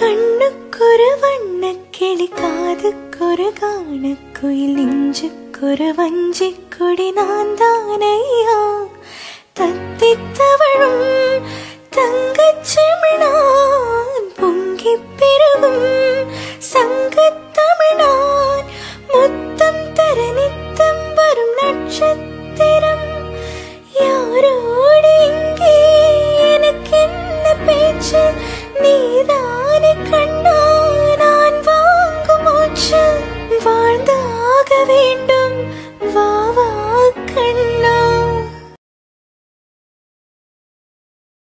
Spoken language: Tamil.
கண்ணுக்கொரு வண்ணக்கிளி காதுக்கொரு காணக்குயில் நெஞ்சுக்கொரு வஞ்சிக் கொடி நான் தானையா தத்தித்தவழும் தங்கச் செமிழான் பொங்கிப் பெருகும்